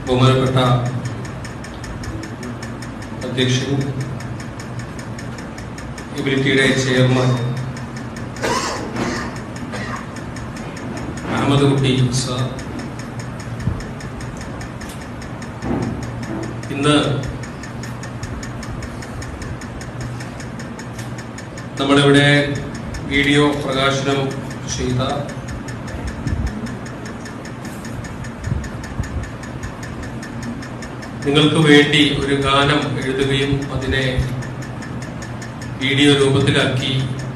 ബഹുമാനപ്പെട്ട അധ്യക്ഷൻ എബിലിറ്റിയുടെ ചെയർമാൻ അഹമ്മദ് കുട്ടി സാർ ഇന്ന് നമ്മളിവിടെ വീഡിയോ പ്രകാശനം ചെയ്ത നിങ്ങൾക്ക് വേണ്ടി ഒരു ഗാനം എഴുതുകയും അതിനെ വീഡിയോ രൂപത്തിലാക്കി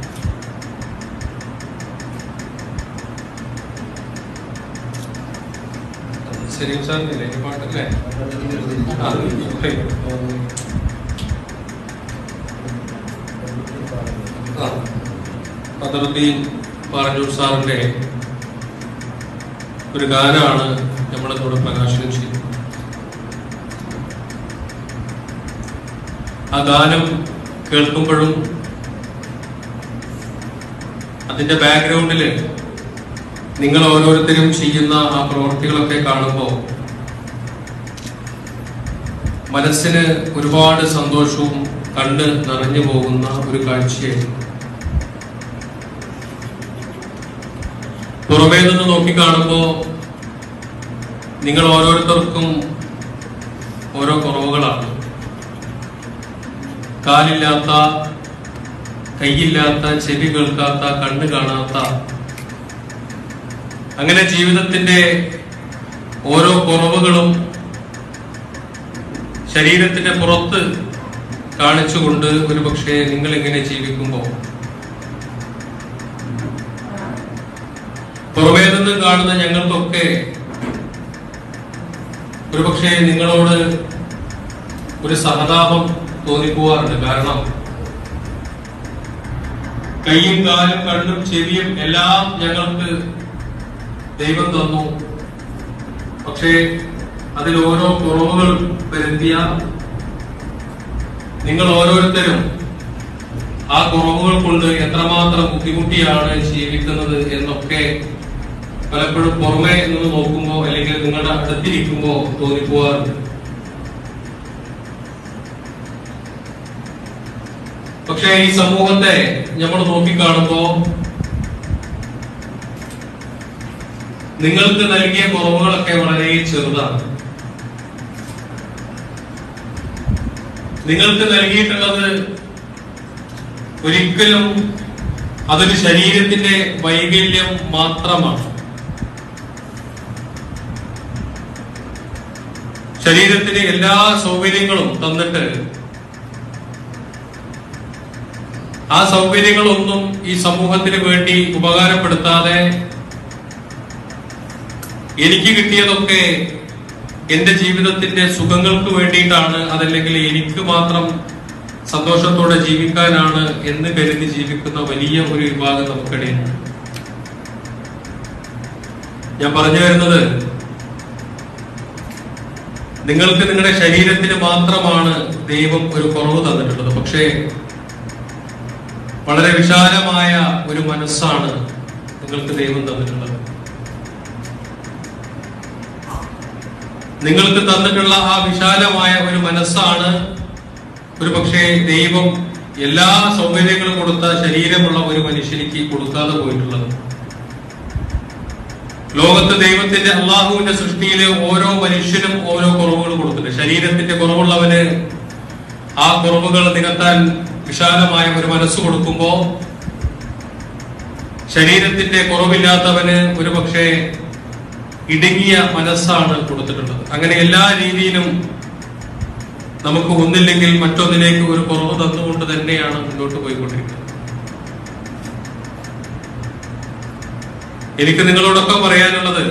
സലീം സാറിനല്ലേ ഈ പാട്ടല്ലേ ആ, okay. ആ, ബദറുദ്ദീൻ പാറന്നൂർ സാറിന്റെ ഒരു ഗാനമാണ് നമ്മളിതോടെ പ്രകാശനം ചെയ്തത് ആ ഗാനം കേൾക്കുമ്പോഴും അതിന്റെ ബാക്ക്ഗ്രൗണ്ടില് നിങ്ങൾ ഓരോരുത്തരും ചെയ്യുന്ന ആ പ്രവൃത്തികളൊക്കെ കാണുമ്പോൾ മനസ്സിന് ഒരുപാട് സന്തോഷവും കണ്ട് നിറഞ്ഞു പോകുന്ന ഒരു കാഴ്ചയായിരുന്നു പുറമേ നിന്ന് നോക്കിക്കാണുമ്പോ നിങ്ങൾ ഓരോരുത്തർക്കും ഓരോ കുറവുകളാണ് കാലില്ലാത്ത കൈയില്ലാത്ത ചെവി കേൾക്കാത്ത കണ്ണ് കാണാത്ത അങ്ങനെ ജീവിതത്തിന്റെ ഓരോ കുറവുകളും ശരീരത്തിന്റെ പുറത്ത് കാണിച്ചുകൊണ്ട് ഒരുപക്ഷെ നിങ്ങൾ ഇങ്ങനെ ജീവിക്കുമ്പോൾ പുറമേ നിന്ന് കാണുന്ന ഞങ്ങൾക്കൊക്കെ ഒരുപക്ഷെ നിങ്ങളോട് ഒരു സഹതാപം തോന്നിപ്പോവാറുണ്ട് കാരണം കൈയും കാലും കണ്ണും ചെവിയും എല്ലാം ഞങ്ങൾക്ക് ദൈവം തന്നു പക്ഷേ അതിൽ ഓരോ കുറവുകൾ വരുത്തിയ നിങ്ങൾ ഓരോരുത്തരും ആ കുറവുകൾ കൊണ്ട് എത്രമാത്രം ബുദ്ധിമുട്ടിയാണ് ജീവിക്കുന്നത് എന്നൊക്കെ പലപ്പോഴും പുറമെ നിന്ന് നോക്കുമ്പോ അല്ലെങ്കിൽ നിങ്ങളുടെ അടുത്തിരിക്കുമ്പോ തോന്നിപ്പോവാറുണ്ട് പക്ഷേ ഈ സമൂഹത്തെ നമ്മൾ നോക്കിക്കാണുമ്പോ നിങ്ങൾക്ക് നൽകിയ കുറവുകളൊക്കെ വളരെ ചെറുതാണ് നിങ്ങൾക്ക് നൽകിയിട്ടുള്ളത് ഒരിക്കലും അതൊരു ശരീരത്തിന്റെ വൈകല്യം മാത്രമാണ് ശരീരത്തിന് എല്ലാ സൗകര്യങ്ങളും തന്നിട്ട് ആ സൗകര്യങ്ങളൊന്നും ഈ സമൂഹത്തിന് വേണ്ടി ഉപകാരപ്പെടുത്താതെ എനിക്ക് കിട്ടിയതൊക്കെ എന്റെ ജീവിതത്തിന്റെ സുഖങ്ങൾക്ക് വേണ്ടിയിട്ടാണ് അതല്ലെങ്കിൽ എനിക്ക് മാത്രം സന്തോഷത്തോടെ ജീവിക്കാനാണ് എന്ന് കരുതി ജീവിക്കുന്ന വലിയ ഒരു വിഭാഗം നമുക്കിടയിലുണ്ട് ഞാൻ പറഞ്ഞു വരുന്നത് നിങ്ങൾക്ക് നിങ്ങളുടെ ശരീരത്തിന് മാത്രമാണ് ദൈവം ഒരു കുറവ് തന്നിട്ടുള്ളത് പക്ഷേ വളരെ വിശാലമായ ഒരു മനസ്സാണ് നിങ്ങൾക്ക് ദൈവം തന്നിട്ടുള്ളത് നിങ്ങൾക്ക് തന്നിട്ടുള്ള ആ വിശാലമായ ഒരു മനസ്സാണ് ഒരു പക്ഷേ ദൈവം എല്ലാ സൗകര്യങ്ങളും കൊടുത്ത ശരീരമുള്ള ഒരു മനുഷ്യനിക്ക് കൊടുക്കാതെ പോയിട്ടുള്ളത് ലോകത്ത് ദൈവത്തിന്റെ അള്ളാഹുവിന്റെ സൃഷ്ടിയിലെ ഓരോ മനുഷ്യനും ഓരോ കുറവുകൾ കൊടുത്തിട്ടുണ്ട് ശരീരത്തിന്റെ കുറവുള്ളവന് ആ കുറവുകൾ നികത്താൻ വിശാലമായ ഒരു മനസ്സ് കൊടുക്കുമ്പോ ശരീരത്തിന്റെ കുറവില്ലാത്തവന് ഒരു പക്ഷേ ഇടുങ്ങിയ മനസ്സാണ് കൊടുത്തിട്ടുള്ളത് അങ്ങനെ എല്ലാ രീതിയിലും നമുക്ക് ഒന്നില്ലെങ്കിൽ മറ്റൊന്നിലേക്ക് ഒരു കുറവ് തന്നുകൊണ്ട് തന്നെയാണ് മുന്നോട്ട് പോയിക്കൊണ്ടിരിക്കുന്നത് എനിക്ക് നിങ്ങളോടൊക്കെ പറയാനുള്ളത്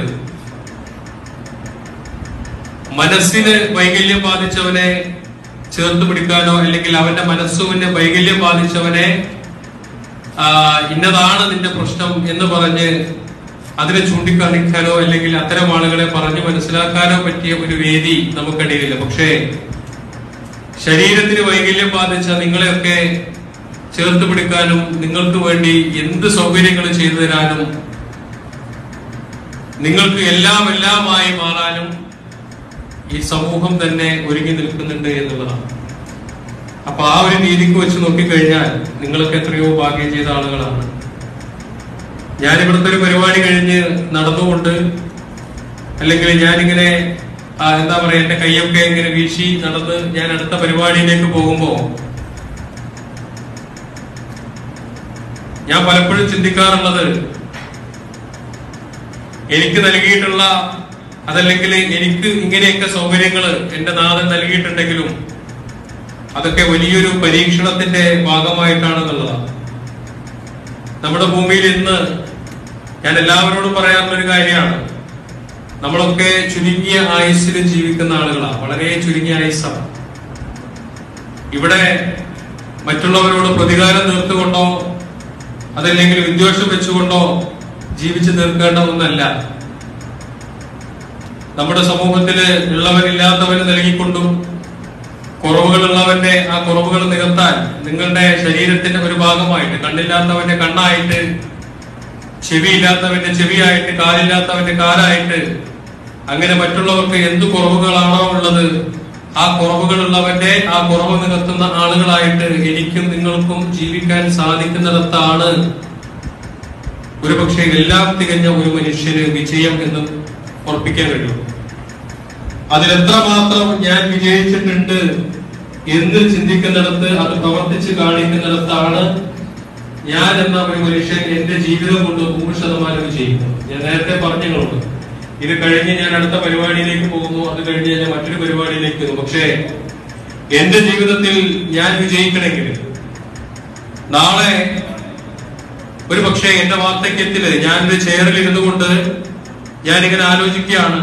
മനസ്സിന് വൈകല്യം ബാധിച്ചവനെ ചേർത്ത് പിടിക്കാനോ അല്ലെങ്കിൽ അവന്റെ മനസ്സുവിന് വൈകല്യം ബാധിച്ചവനെ ആ, ഇന്നതാണ് നിന്റെ പ്രശ്നം എന്ന് പറഞ്ഞ് അതിനെ ചൂണ്ടിക്കാണിക്കാനോ അല്ലെങ്കിൽ അത്തരം ആളുകളെ പറഞ്ഞു മനസ്സിലാക്കാനോ പറ്റിയ ഒരു വേദി നമുക്കിടയിലില്ല പക്ഷേ ശരീരത്തിന് വൈകല്യം ബാധിച്ച നിങ്ങളെയൊക്കെ ചേർത്ത് പിടിക്കാനും നിങ്ങൾക്ക് വേണ്ടി എന്ത് സൗകര്യങ്ങൾ ചെയ്തു തരാനും നിങ്ങൾക്ക് എല്ലാം എല്ലാമായി മാറാനും ഈ സമൂഹം തന്നെ ഒരുങ്ങി നിൽക്കുന്നുണ്ട് എന്നുള്ളതാണ് അപ്പൊ ആ ഒരു രീതിക്ക് വെച്ച് നോക്കിക്കഴിഞ്ഞാൽ നിങ്ങൾക്ക് എത്രയോ ഭാഗ്യം ചെയ്ത ആളുകളാണ് ഞാൻ ഇവിടുത്തെ ഒരു പരിപാടി കഴിഞ്ഞ് നടന്നുകൊണ്ട് അല്ലെങ്കിൽ ഞാനിങ്ങനെ ആ, എന്താ പറയാ എന്റെ കൈയൊക്കെ ഇങ്ങനെ വീശി നടന്ന് ഞാൻ അടുത്ത പരിപാടിയിലേക്ക് പോകുമ്പോ ഞാൻ പലപ്പോഴും ചിന്തിക്കാറുള്ളത് എനിക്ക് നൽകിയിട്ടുള്ള അതല്ലെങ്കിൽ എനിക്ക് ഇങ്ങനെയൊക്കെ സൗകര്യങ്ങൾ എന്റെ നാഥൻ നൽകിയിട്ടുണ്ടെങ്കിലും അതൊക്കെ വലിയൊരു പരീക്ഷണത്തിന്റെ ഭാഗമായിട്ടാണെന്നുള്ളതാണ് നമ്മുടെ ഭൂമിയിൽ ഇന്ന് ഞാൻ എല്ലാവരോടും പറയാനുള്ള ഒരു കാര്യമാണ് നമ്മളൊക്കെ ചുരുങ്ങിയ ആയുസ്സിൽ ജീവിക്കുന്ന ആളുകളാണ് വളരെ ചുരുങ്ങിയ ആയുസ്സാണ് ഇവിടെ മറ്റുള്ളവരോട് പ്രതികാരം തീർത്തുകൊണ്ടോ അതല്ലെങ്കിൽ വിദ്വേഷം വെച്ചുകൊണ്ടോ ജീവിച്ചു തീർക്കേണ്ട ഒന്നല്ല നമ്മുടെ സമൂഹത്തില് ഉള്ളവരില്ലാത്തവന് നൽകിക്കൊണ്ടും കുറവുകളുള്ളവന്റെ ആ കുറവുകൾ നികത്താൻ നിങ്ങളുടെ ശരീരത്തിന്റെ ഒരു ഭാഗമായിട്ട് കണ്ണില്ലാത്തവന്റെ കണ്ണായിട്ട് ചെവിയില്ലാത്തവന്റെ ചെവിയായിട്ട് കാലില്ലാത്തവന്റെ കാലായിട്ട് അങ്ങനെ മറ്റുള്ളവർക്ക് എന്ത് കുറവുകളാണോ ഉള്ളത് ആ കുറവുകളുള്ളവന്റെ ആ കുറവ് നികത്തുന്ന ആളുകളായിട്ട് എനിക്കും നിങ്ങൾക്കും ജീവിക്കാൻ സാധിക്കുന്നിടത്താണ് ഒരുപക്ഷെ എല്ലാം തികഞ്ഞ ഒരു മനുഷ്യന് വിജയം എന്ന് ഉറപ്പിക്കാൻ കഴിയും അതിലെത്രമാത്രം ഞാൻ വിജയിച്ചിട്ടുണ്ട് എന്ന് ചിന്തിക്കുന്നിടത്ത് അത് പ്രവർത്തിച്ച് കാണിക്കുന്നിടത്താണ് ഞാൻ എന്ന ഒരു മനുഷ്യൻ എന്റെ ജീവിതം കൊണ്ട് നൂറ് ശതമാനം വിജയിക്കുന്നു ഞാൻ നേരത്തെ പറഞ്ഞുകൊണ്ട് ഇത് കഴിഞ്ഞ് ഞാൻ അടുത്ത പരിപാടിയിലേക്ക് പോകുന്നു അത് കഴിഞ്ഞ് ഞാൻ മറ്റൊരു പരിപാടിയിലേക്ക് പോകുന്നു പക്ഷേ എന്റെ ജീവിതത്തിൽ ഞാൻ വിജയിക്കണമെങ്കിൽ നാളെ ഒരു പക്ഷേ എന്റെ വാർദ്ധക്യത്തില് ഞാനൊരു ചെയറിൽ ഇരുന്നു കൊണ്ട് ഞാനിങ്ങനെ ആലോചിക്കുകയാണ്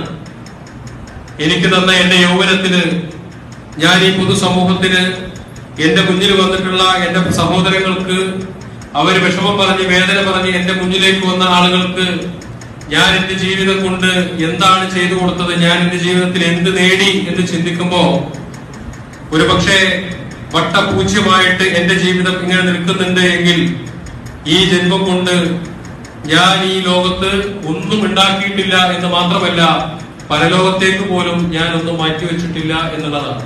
എനിക്ക് തന്ന എന്റെ യൗവനത്തിന് ഞാൻ ഈ പൊതുസമൂഹത്തിന് എന്റെ മുന്നിൽ വന്നിട്ടുള്ള എന്റെ സഹോദരങ്ങൾക്ക് അവര് വിഷമം പറഞ്ഞ് വേദന പറഞ്ഞ് എന്റെ മുന്നിലേക്ക് വന്ന ആളുകൾക്ക് ഞാൻ എന്റെ ജീവിതം കൊണ്ട് എന്താണ് ചെയ്തു കൊടുത്തത് ഞാൻ എന്റെ ജീവിതത്തിൽ എന്ത് നേടി എന്ന് ചിന്തിക്കുമ്പോ ഒരു പക്ഷേ വട്ടപൂജ്യമായിട്ട് എന്റെ ജീവിതം ഇങ്ങനെ നിൽക്കുന്നുണ്ട് എങ്കിൽ ഈ ജന്മം കൊണ്ട് ഞാൻ ഈ ലോകത്ത് ഒന്നും ഉണ്ടാക്കിയിട്ടില്ല എന്ന് മാത്രമല്ല പരലോകത്തേക്ക് പോലും ഞാൻ ഒന്നും മാറ്റിവെച്ചിട്ടില്ല എന്നുള്ളതാണ്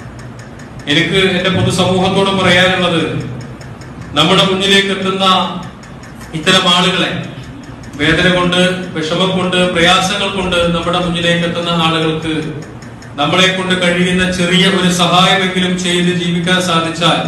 എനിക്ക് എന്റെ പൊതുസമൂഹത്തോട് പറയാനുള്ളത് നമ്മുടെ മുന്നിലേക്ക് എത്തുന്ന ഇത്തരം ആളുകളെ വേദന കൊണ്ട് വിഷമം കൊണ്ട് പ്രയാസങ്ങൾ കൊണ്ട് നമ്മുടെ മുന്നിലേക്ക് എത്തുന്ന ആളുകൾക്ക് നമ്മളെ കൊണ്ട് കഴിയുന്ന ചെറിയ ഒരു സഹായമെങ്കിലും ചെയ്ത് ജീവിക്കാൻ സാധിച്ചാൽ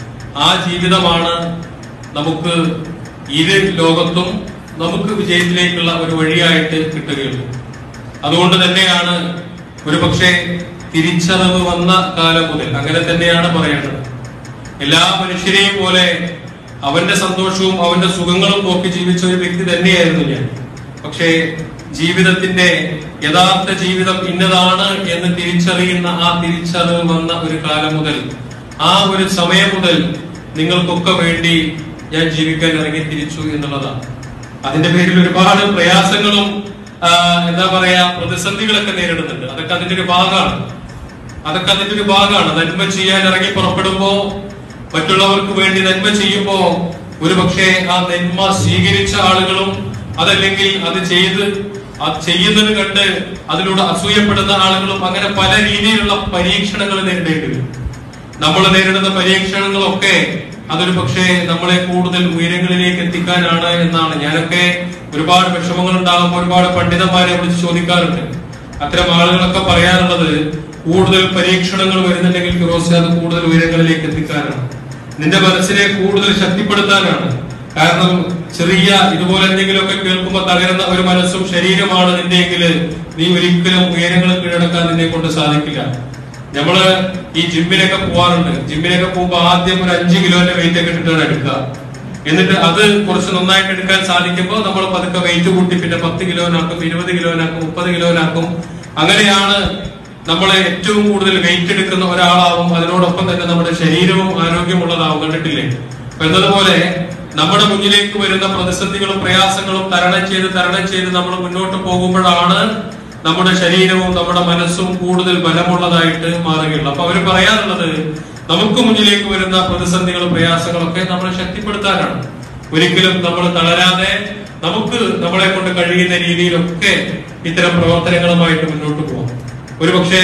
ആ ജീവിതമാണ് നമുക്ക് ഇരു ലോകത്തും നമുക്ക് വിജയത്തിലേക്കുള്ള ഒരു വഴിയായിട്ട് കിട്ടുകയുള്ളൂ അതുകൊണ്ട് തന്നെയാണ് ഒരു പക്ഷേ തിരിച്ചറിവ് വന്ന കാലം മുതൽ അങ്ങനെ തന്നെയാണ് പറയേണ്ടത് എല്ലാ മനുഷ്യരെയും പോലെ അവന്റെ സന്തോഷവും അവന്റെ സുഖങ്ങളും നോക്കി ജീവിച്ച ഒരു വ്യക്തി തന്നെയായിരുന്നു ഞാൻ പക്ഷേ ജീവിതത്തിന്റെ യഥാർത്ഥ ജീവിതം ഇന്നതാണ് എന്ന് തിരിച്ചറിയുന്ന ആ തിരിച്ചറിവ് വന്ന ഒരു കാലം മുതൽ ആ ഒരു സമയം മുതൽ നിങ്ങൾക്കൊക്കെ വേണ്ടി ഞാൻ ജീവിക്കാൻ ഇറങ്ങി തിരിച്ചു എന്നുള്ളതാണ് അതിന്റെ പേരിൽ ഒരുപാട് പ്രയാസങ്ങളും ആ, എന്താ പറയാ പ്രതിസന്ധികളൊക്കെ നേരിടുന്നുണ്ട് അതൊക്കെ അതിന്റെ ഒരു ഭാഗമാണ് അതൊക്കെ അതിന്റെ ഒരു ഭാഗമാണ് നന്മ ചെയ്യാൻ ഇറങ്ങി പുറപ്പെടുമ്പോ മറ്റുള്ളവർക്ക് വേണ്ടി നന്മ ചെയ്യുമ്പോ ഒരു പക്ഷേ ആ നന്മ സ്വീകരിച്ച ആളുകളും അതല്ലെങ്കിൽ അത് ചെയ്ത് അത് ചെയ്യുന്നത് കണ്ട് അതിലൂടെ അസൂയപ്പെടുന്ന ആളുകളും അങ്ങനെ പല രീതിയിലുള്ള പരീക്ഷണങ്ങൾ നേരിടേണ്ടി വരും നമ്മൾ നേരിടുന്ന പരീക്ഷണങ്ങളൊക്കെ അതൊരു പക്ഷേ നമ്മളെ കൂടുതൽ ഉയരങ്ങളിലേക്ക് എത്തിക്കാനാണ് എന്നാണ് ഞാനൊക്കെ ഒരുപാട് വിഷമങ്ങൾ ഉണ്ടാകുമ്പോൾ ഒരുപാട് പണ്ഡിതന്മാരെ വിളിച്ച് ചോദിക്കാറുണ്ട് അത്തരം ആളുകളൊക്കെ പറയാറുള്ളത് കൂടുതൽ പരീക്ഷണങ്ങൾ വരുന്നുണ്ടെങ്കിൽ ഫിറോസ് അത് കൂടുതൽ ഉയരങ്ങളിലേക്ക് എത്തിക്കാനാണ് നിന്റെ മനസ്സിനെ കൂടുതൽ ശക്തിപ്പെടുത്താനാണ് കാരണം ചെറിയ ഇതുപോലെ എന്തെങ്കിലുമൊക്കെ കേൾക്കുമ്പോൾ തകരുന്ന ഒരു മനസ്സും ശരീരമാണ് നിന്റെയെങ്കിൽ നീ ഒരിക്കലും ഉയരങ്ങൾ കീഴടക്കാൻ നിന്നെ കൊണ്ട് സാധിക്കില്ല നമ്മള് ഈ ജിമ്മിലൊക്കെ പോവാറുണ്ട് ജിമ്മിലൊക്കെ പോകുമ്പോ ആദ്യം ഒരു അഞ്ച് കിലോന്റെ വെയിറ്റ് ഒക്കെ ഇട്ടിട്ടാണ് എടുക്കുക എന്നിട്ട് അത് കുറച്ച് നന്നായിട്ട് എടുക്കാൻ സാധിക്കുമ്പോൾ നമ്മൾ പതുക്കെ വെയിറ്റ് കൂട്ടി പിന്നെ പത്ത് കിലോനാക്കും ഇരുപത് കിലോനാക്കും മുപ്പത് കിലോനാക്കും അങ്ങനെയാണ് നമ്മളെ ഏറ്റവും കൂടുതൽ വെയിറ്റ് എടുക്കുന്ന ഒരാളാവും അതിനോടൊപ്പം തന്നെ നമ്മുടെ ശരീരവും ആരോഗ്യമുള്ളതാവും കണ്ടിട്ടില്ലേ അപ്പൊ എന്നതുപോലെ നമ്മുടെ മുന്നിലേക്ക് വരുന്ന പ്രതിസന്ധികളും പ്രയാസങ്ങളും തരണം ചെയ്ത് തരണം ചെയ്ത് നമ്മൾ മുന്നോട്ട് പോകുമ്പോഴാണ് നമ്മുടെ ശരീരവും നമ്മുടെ മനസ്സും കൂടുതൽ ബലമുള്ളതായിട്ട് മാറുകയുള്ളൂ അപ്പൊ അവര് പറയാറുള്ളത് നമുക്ക് മുന്നിലേക്ക് വരുന്ന പ്രതിസന്ധികളും പ്രയാസങ്ങളൊക്കെ നമ്മളെ ശക്തിപ്പെടുത്താനാണ് ഒരിക്കലും നമ്മൾ തളരാതെ നമുക്ക് നമ്മളെ കൊണ്ട് കഴിയുന്ന രീതിയിലൊക്കെ ഇത്തരം പ്രവർത്തനങ്ങളുമായിട്ട് മുന്നോട്ട് പോകാം ഒരുപക്ഷെ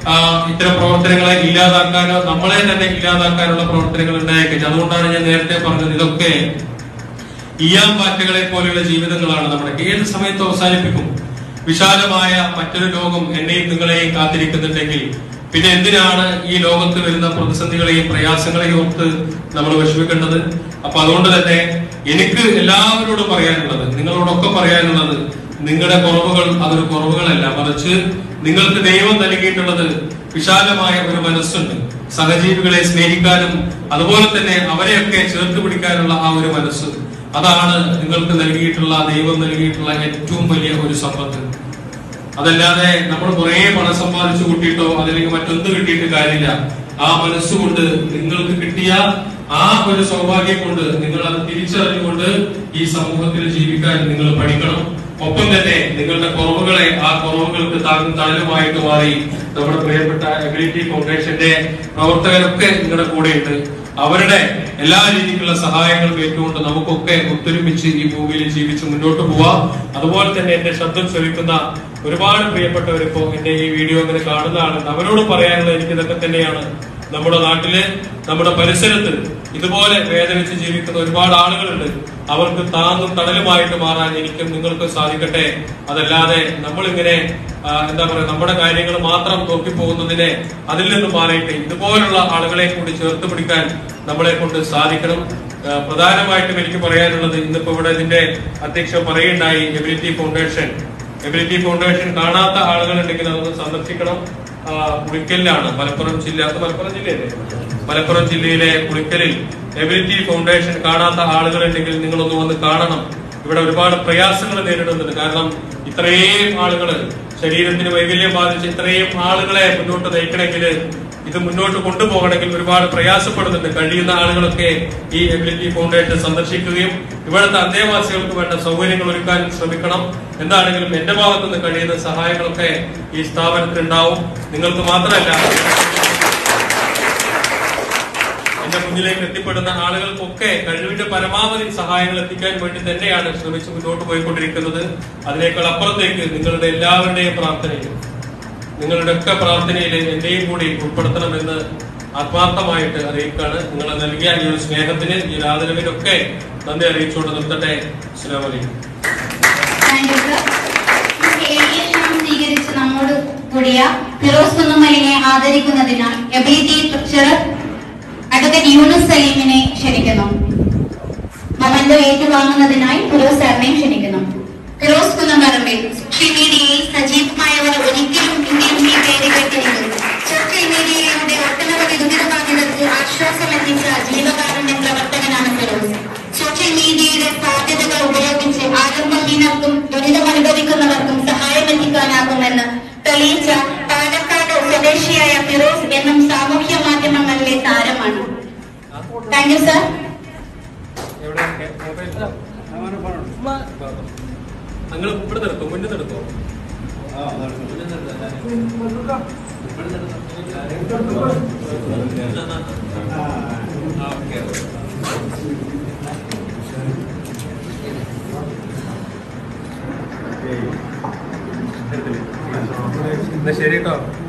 ആ, ഇത്തരം പ്രവർത്തനങ്ങളെ ഇല്ലാതാക്കാനോ നമ്മളെ തന്നെ ഇല്ലാതാക്കാനുള്ള പ്രവർത്തനങ്ങൾ ഉണ്ടായേക്കും അതുകൊണ്ടാണ് ഞാൻ നേരത്തെ പറഞ്ഞത് ഇതൊക്കെ ഇയാം പാറ്റകളെ പോലെയുള്ള ജീവിതങ്ങളാണ് നമ്മുടെ ഏത് സമയത്ത് അവസാനിപ്പിക്കും വിശാലമായ മറ്റൊരു ലോകം എന്നെയും നിങ്ങളെയും കാത്തിരിക്കുന്നുണ്ടെങ്കിൽ പിന്നെ എന്തിനാണ് ഈ ലോകത്ത് വരുന്ന പ്രതിസന്ധികളെയും പ്രയാസങ്ങളെയും ഓർത്ത് നമ്മൾ വിഷമിക്കേണ്ടത് അപ്പൊ അതുകൊണ്ട് തന്നെ എനിക്ക് എല്ലാവരോടും പറയാനുള്ളത് നിങ്ങളോടൊക്കെ പറയാനുള്ളത് നിങ്ങളുടെ കുറവുകൾ അതൊരു കുറവുകളല്ല മറിച്ച് നിങ്ങൾക്ക് ദൈവം നൽകിയിട്ടുള്ളത് വിശാലമായ ഒരു മനസ്സുണ്ട് സഹജീവികളെ സ്നേഹിക്കാനും അതുപോലെ തന്നെ അവരെയൊക്കെ ചേർത്ത് പിടിക്കാനുള്ള ആ ഒരു മനസ്സ് അതാണ് നിങ്ങൾക്ക് നൽകിയിട്ടുള്ള ദൈവം നൽകിയിട്ടുള്ള ഏറ്റവും വലിയ ഒരു സമ്പത്ത് അതല്ലാതെ നമ്മൾ കുറെ പണം സമ്പാദിച്ചു കൂട്ടിയിട്ടോ അല്ലെങ്കിൽ മറ്റൊന്ന് കിട്ടിയിട്ട് കാര്യമില്ല ആ മനസ്സുകൊണ്ട് നിങ്ങൾക്ക് കിട്ടിയ ആ ഒരു സൗഭാഗ്യം കൊണ്ട് നിങ്ങൾ അത് തിരിച്ചറിഞ്ഞുകൊണ്ട് ഈ സമൂഹത്തിൽ ജീവിക്കാൻ നിങ്ങൾ പഠിക്കണം ഒപ്പം തന്നെ നിങ്ങളുടെ കുറവുകളെ ആ കുറവുകൾക്ക് താങ്ങും തണലുമായിട്ട് മാറി നമ്മുടെ പ്രിയപ്പെട്ട എബിലിറ്റി ഫൗണ്ടേഷന്റെ പ്രവർത്തകരൊക്കെ നിങ്ങളുടെ കൂടെയുണ്ട് അവരുടെ എല്ലാ രീതിക്കുള്ള സഹായങ്ങളും ഏറ്റുകൊണ്ട് നമുക്കൊക്കെ ഒത്തൊരുമിച്ച് ഈ ഭൂമിയിൽ ജീവിച്ച് മുന്നോട്ട് പോവാം അതുപോലെ തന്നെ എന്റെ ശബ്ദം ശ്രവിക്കുന്ന ഒരുപാട് പ്രിയപ്പെട്ടവരിപ്പോ എന്റെ ഈ വീഡിയോ അങ്ങനെ കാണുന്ന ആളുണ്ട് അവരോട് പറയാനുള്ളത് എനിക്ക് ഇതൊക്കെ തന്നെയാണ് നമ്മുടെ നാട്ടില് നമ്മുടെ പരിസരത്ത് ഇതുപോലെ വേദനിച്ച് ജീവിക്കുന്ന ഒരുപാട് ആളുകളുണ്ട് അവർക്ക് താങ്ങും തണലുമായിട്ട് മാറാൻ എനിക്കും നിങ്ങൾക്കും സാധിക്കട്ടെ അതല്ലാതെ നമ്മളിങ്ങനെ ആ, എന്താ പറയുക നമ്മുടെ കാര്യങ്ങൾ മാത്രം നോക്കി പോകുന്നതിനെ അതിൽ നിന്ന് മാറിയിട്ട് ഇതുപോലുള്ള ആളുകളെ കൂടി ചേർത്ത് പിടിക്കാൻ നമ്മളെ കൊണ്ട് സാധിക്കണം ആ, പ്രധാനമായിട്ടും എനിക്ക് പറയാനുള്ളത് ഇന്നിപ്പോ ഇവിടെ ഇതിന്റെ അധ്യക്ഷൻ പറയുണ്ടായി എബിലിറ്റി ഫൗണ്ടേഷൻ എബിലിറ്റി ഫൗണ്ടേഷൻ കാണാത്ത ആളുകളുണ്ടെങ്കിൽ അതൊന്ന് സന്ദർശിക്കണം ആ, പുളിക്കലിലാണ് മലപ്പുറം ജില്ല അത് മലപ്പുറം ജില്ലയല്ലേ മലപ്പുറം ജില്ലയിലെ പുളിക്കലിൽ എബിലിറ്റി ഫൗണ്ടേഷൻ കാണാത്ത ആളുകളുണ്ടെങ്കിൽ നിങ്ങളൊന്ന് വന്ന് കാണണം ഇവിടെ ഒരുപാട് പ്രയാസങ്ങൾ നേരിടുന്നുണ്ട് കാരണം ഇത്രയും ആളുകള് ശരീരത്തിന് വൈകല്യം ബാധിച്ച് ഇത്രയും ആളുകളെ മുന്നോട്ട് നയിക്കണമെങ്കിൽ ഇത് മുന്നോട്ട് കൊണ്ടുപോകണമെങ്കിൽ ഒരുപാട് പ്രയാസപ്പെടുന്നുണ്ട് കഴിയുന്ന ആളുകളൊക്കെ ഈ എബിലിറ്റി ഫൗണ്ടേഷൻ സന്ദർശിക്കുകയും ഇവിടുത്തെ അന്തേവാസികൾക്ക് വേണ്ട സൗകര്യങ്ങൾ ഒരുക്കാൻ ശ്രമിക്കണം എന്താണെങ്കിലും എന്റെ ഭാഗത്തു നിന്ന് കഴിയുന്ന സഹായങ്ങളൊക്കെ ഈ സ്ഥാപനത്തിൽ ഉണ്ടാവും നിങ്ങൾക്ക് മാത്രമല്ല എന്റെ മുന്നിലേക്ക് എത്തിപ്പെടുന്ന ആളുകൾക്കൊക്കെ കഴിവിന്റെ പരമാവധി സഹായങ്ങൾ എത്തിക്കാൻ വേണ്ടി തന്നെയാണ് ശ്രമിച്ച് മുന്നോട്ട് പോയിക്കൊണ്ടിരിക്കുന്നത് അതിനേക്കാൾ അപ്പുറത്തേക്ക് നിങ്ങളുടെ എല്ലാവരുടെയും പ്രാർത്ഥനയിൽ നിങ്ങളുടെ ഒക്കെ പ്രാർത്ഥനയിൽ എന്റെയും കൂടി ഉൾപ്പെടുത്തണമെന്ന് ആത്മാർത്ഥമായിട്ട് അറിയിക്കാണ് നിങ്ങൾ നൽകിയ ഈ ഒരു സ്നേഹത്തിന് ഈ ഒരു ആദരവിനൊക്കെ നന്ദി അറിയിച്ചുകൊണ്ട് നിർത്തട്ടെ അസ്സലാമു അലൈക്കും താങ്ക് യു സർ ഏരിയയിൽ സ്വീകരിച്ച് നമ്മോട് കൂടിയ ഫിറോസ് കുന്നുമലിനെ ആദരിക്കുന്നതിനാൽ എബിലിറ്റി ട്രഷറർ അഡ്വക്കേറ്റ് യൂനുസ് സലീമിനെ ക്ഷണിക്കുന്നു മൊമെന്റോ ഏറ്റുവാങ്ങുന്നതിനായി ഫിറോസ് സാറിനെയും ക്ഷണിക്കുന്നു ഫിറോസ് കുന്നംപറമ്പിൽ സോഷ്യൽ മീഡിയയിൽ സജീവമായവർ ഒരിക്കലും ഇന്ത്യൻ ഈ പേര് കേട്ടിരിക്കും സോഷ്യൽ മീഡിയയിലൂടെ ഒട്ടനവധി ദുരിതബാധിതർക്ക് ആശ്വാസം എത്തിച്ച ജീവകാരുണ്യ പ്രവർത്തകനാണ് ഫിറോസ് സോഷ്യൽ മീഡിയയുടെ സാധ്യതകൾ ഉപയോഗിച്ച് ആലംബഹീനർക്കും ദുരിതമനുഭവിക്കുന്നവർക്കും സഹായം എത്തിക്കാനാകുമെന്ന് തെളിയിച്ച പാലക്കാട് സ്വദേശിയായ ഫിറോസ് എന്നും സാമൂഹ്യ മാധ്യമങ്ങളിലെ താരമാണ് താങ്ക് യു സർ നിങ്ങൾ ഇവിടെ നിർത്തും മുന്നിൽ നിർത്തോ ശരി കേട്ടോ